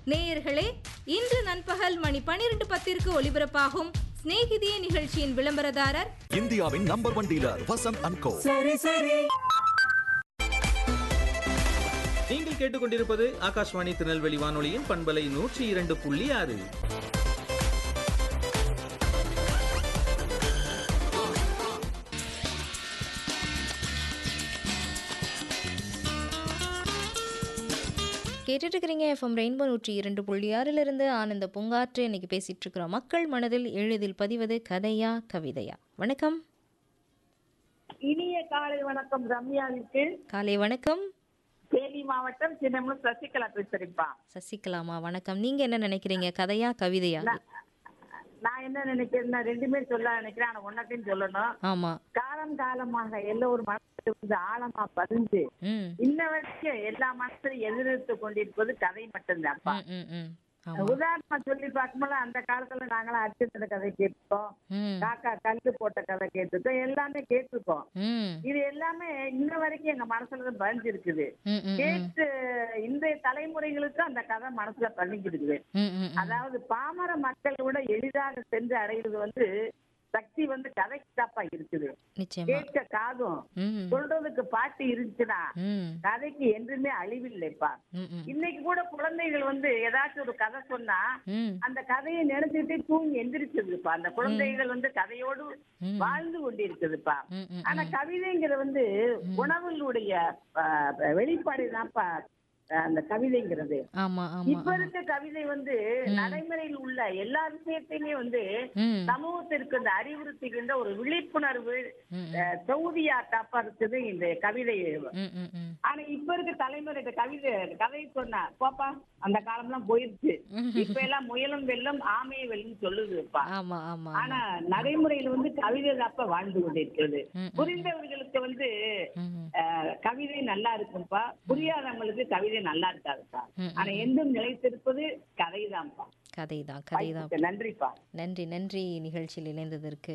நேயர்களே இன்று நண்பகல் மணி பனிரெண்டு பத்திற்கு ஒலிபரப்பாகும் சிநேகிதியே நிகழ்ச்சியின் விளம்பரதாரர் இந்தியாவின் number one dealer Vasanth and Co நீங்கள் கேட்டுக்கொண்டிருப்பது ஆகாஷ்வாணி திருநெல்வேலி வானொலியின் பண்பலை நூற்றி இரண்டு புள்ளி ஆறு கேட்டுட்டு இருக்கிறீங்க எஃப்எம் ரெயின்போ நூற்றி இரண்டு புள்ளி ஆறிலிருந்து ஆனந்த பூங்காற்று இன்னைக்கு பேசிட்டு இருக்கிறோம் மக்கள் மனதில் எளிதில் பதிவது கதையா கவிதையா வணக்கம் இனிய காலை வணக்கம் ரம்யாவிற்கு காலை வணக்கம் தேனி மாவட்டம் சின்னமும் சசிகலா பேசுறேன்ப்பா சசிகலாமா வணக்கம் நீங்க என்ன நினைக்கிறீங்க கதையா கவிதையா நான் என்ன நினைக்கிறேன்னா ரெண்டுமே சொல்ல நினைக்கிறேன் ஆனா ஒன்னத்தையும் சொல்லணும் ஆமா காலம் காலமாக எல்லோரும் மனசு வந்து ஆழமா பதிஞ்சு ம் இன்ன வரைக்கும் எல்லா மனசுலையும் எதிர்த்து கொண்டிருப்பது கதை மட்டும்தான்ப்பா ம் ம் ம் ஆமா உதாரணமா சொல்லி பார்க்கும்போது அந்த காலத்துல நாங்களாம் அர்ஜுனோட கதை கேட்போம் ம் காக்கா கல்லு போட்ட கதை கேட்டிருக்கோம் எல்லாமே கேட்டிருக்கோம் ம் இது எல்லாமே இன்ன வரைக்கும் எங்க மனசுல தான் பதிஞ்சிருக்குது ம் ம் கேட்டு இன்றைய தலைமுறைகளுக்கு அந்த கதை மனசுல பதிஞ்சிருக்குது ம் ம் ம் அதாவது பாமர மக்களோட எளிதாக சென்று அடைகிறது வந்து சக்தி வந்து கதைக்கு தாப்பா இருக்குது நிச்சயமா கேட்க காதும் ம் சொல்றதுக்கு பாட்டு இருந்துச்சுன்னா ம் கதைக்கு என்றுமே அழிவில்லைப்பா ம் ம் இன்னைக்கு கூட குழந்தைகள் வந்து ஏதாச்சும் ஒரு கதை சொன்னா ம் அந்த கதையை நினைச்சிட்டு தூங்கி எந்திரிச்சதுப்பா அந்த குழந்தைகள் வந்து கதையோடு ம். வாழ்ந்து கொண்டிருக்குதுப்பா ம் ம் ஆனா கவிதைங்கிற வந்து உணவுகளுடைய வெளிப்பாடு தான்ப்பா அந்த கவிதைங்கிறது ஆமா ஆமா இப்ப இருக்க கவிதை வந்து நடைமுறையில் உள்ள எல்லா விஷயத்தையுமே வந்து ம் சமூகத்திற்கு இந்த அறிவுறுத்துகின்ற ஒரு விழிப்புணர்வு ம் அஹ், தொகுதியா தாப்பா இருக்குது இந்த கவிதை ம் ம் ம் ஆனா இப்ப இருக்க தலைமுறை இந்த கவிதை கதை சொன்னா போப்பா அந்த காலம்லாம் போயிருச்சு இப்ப எல்லாம் முயலும் வெல்லம் ஆமையை வெல்லும் சொல்லுதுப்பா ஆமா ஆமா ஆனா நடைமுறையில வந்து கவிதை தாப்பா வாழ்ந்து கொண்டிருக்கிறது ம். புரிந்தவர்களுக்கு வந்து ம் அஹ், கவிதை நல்லா இருக்கும்பா புரியாதவங்களுக்கு கவிதை நல்லா இருக்காதுப்பா ம், ஆனா என்றும் நிலைத்திருப்பது கதைதான்ப்பா கதைதான் கதைதான் வாய்ப்புக்கு நன்றிப்பா நன்றி நன்றி நிகழ்ச்சியில் இணைந்ததற்கு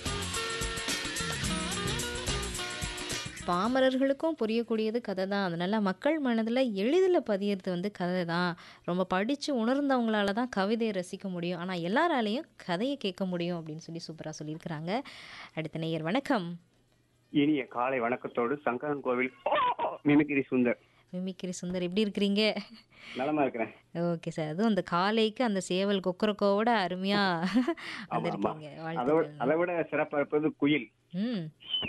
பாமரர்களுக்கும் புரியக்கூடியது கதை தான் அதனால மக்கள் மனதில் எளிதில் பதியறது வந்து கதை தான் ரொம்ப படித்து உணர்ந்தவங்களால தான் கவிதையை ரசிக்க முடியும் ஆனால் எல்லாராலையும் கதையை கேட்க முடியும் அப்படின்னு சொல்லி சூப்பராக சொல்லியிருக்கிறாங்க அடுத்த நேயர் வணக்கம் இனிய காலை வணக்கத்தோடு சங்கரன் கோவில் மிமிகிரி சுந்தர் மிமிக்கிரி சுந்தர் எப்படி இருக்கிறீங்க நலமா இருக்கிறேன் ஓகே சார் அதுவும் அந்த காலைக்கு அந்த சேவல் கொக்கரக்கோவோட அருமையாக ஆமா ஆமா வந்திருக்கீங்க அதை விட வாழ்த்துக்கள் அதை விட சிறப்பா இருப்பது குயில் ம்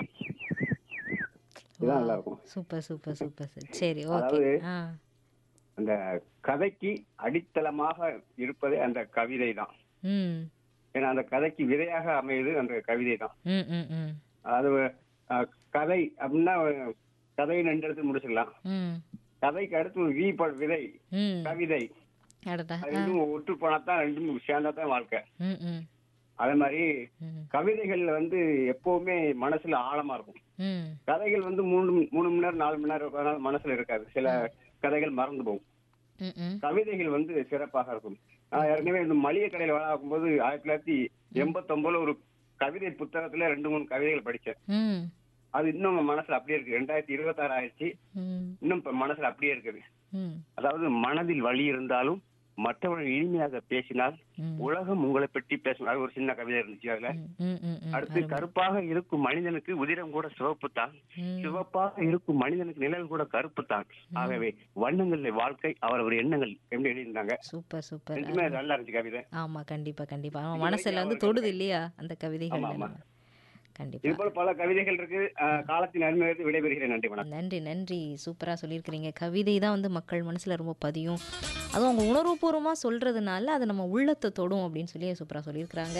இதுதான் நல்லா இருக்கும் சூப்பர் சூப்பர் சூப்பர் சார் சரி ஓகே அதாவது- ஆ அந்த கதைக்கு அடித்தளமாக இருப்பதே அந்த கவிதை தான் ம் ஏன்னா அந்த கதைக்கு விதையாக அமையுது அந்த கவிதை தான் ம் ம் ம் அதாவது அஹ், கதை அப்படின்னா கதையை ரெண்டு இடத்துல முடிச்சிடலாம் ம் கதைக்கு அடுத்து ஒரு வி ப- விதை ம் கவிதை அடடா அது ரெண்டும் ஒட்டு போனா தான் ரெண்டும் சேர்ந்தா தான் வாழ்க்கை ம் ம் அதே மாதிரி ம் கவிதைகள் வந்து எப்பவுமே மனசுல ஆழமா இருக்கும் ம் கதைகள் வந்து மூணு மூணு மணி நேரம் நாலு மணி நேரம் உட்கார்ந்தாலும் மனசுல இருக்காது சில கதைகள் மறந்து போகும் ம் ம் கவிதைகள் வந்து சிறப்பாக இருக்கும் நான் ஏற்கனவே இந்த மளிகை கடையில் வேலை பார்க்கும்போது ஆயிரத்தி தொள்ளாயிரத்தி எண்பத்தொன்பதுல ஒரு கவிதை புத்தகத்துல ரெண்டு மூணு கவிதைகள் படிச்சேன் ம் அது இன்னும் நம்ம மனசுல அப்படியே இருக்கு ரெண்டாயிரத்தி இருபத்தாறு ஆயிடுச்சு ம் இன்னும் இப்ப மனசுல அப்படியே இருக்குது ம் அதாவது மனதில் வலி இருந்தாலும் மற்றவர்கள் இனிமையாக பேசினால் ம். உலகம் உங்களை பற்றி பேசும் அது ஒரு சின்ன கவிதை இருந்துச்சு அதுல ம் ம் ம் ம் அடுத்து கருப்பாக இருக்கும் மனிதனுக்கு உதிரம் கூட சிவப்பு தான் ம். சிவப்பாக இருக்கும் மனிதனுக்கு நிழல் கூட கருப்பு தான் ஆகவே வண்ணங்களில் வாழ்க்கை அவரவர் எண்ணங்கள் எப்படி எழுதியிருந்தாங்க சூப்பர் சூப்பர் ரெண்டுமே நல்லா இருந்துச்சு கவிதை ஆமா கண்டிப்பா கண்டிப்பா அவன் இது மனசுல வரைக்கும் வந்து அவருக்கு தொடுது இல்லையா அந்த கவிதைகள் ஆமா, ஆமா. எல்லாம். இது கண்டிப்பா போல பல கவிதைகள் இருக்கு அஹ், காலத்தின் அருமையிலிருந்து விடைபெறுகிறேன் நன்றி வணக்கம் நன்றி நன்றி சூப்பராக சொல்லியிருக்கிறீங்க கவிதை தான் வந்து மக்கள் மனசில் ரொம்ப பதியும் அதுவும் அவங்க உணர்வுபூர்வமாக சொல்கிறதுனால அது நம்ம உள்ளத்தை தொடும் அப்படின்னு சொல்லி சூப்பராக சொல்லியிருக்கிறாங்க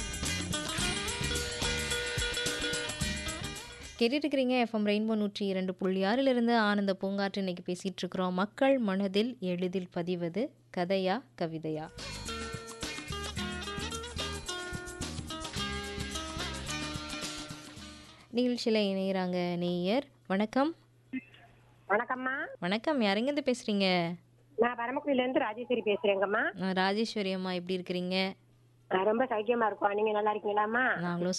கேட்டுட்டு இருக்கிறீங்க எஃப்எம் ரெயின்போ நூற்றி இரண்டு புள்ளி ஆறிலிருந்து ஆனந்த பூங்காற்று இன்னைக்கு பேசிகிட்டு இருக்கிறோம் மக்கள் மனதில் எளிதில் பதிவது கதையா கவிதையா நிகழ்ச்சியில் இணைகிறாங்க நேயர் வணக்கம் வணக்கம்மா வணக்கம் யாரெங்கேருந்து பேசுகிறீங்க நான் பரமக்குடியில இருந்து ராஜேஸ்வரி பேசுறேங்கம்மா நான் ராஜேஸ்வரி அம்மா எப்படி இருக்கிறீங்க நான் ரொம்ப சௌக்கியமா இருக்கோம் நீங்க நல்லா இருக்கீங்களாம்மா நாங்களும்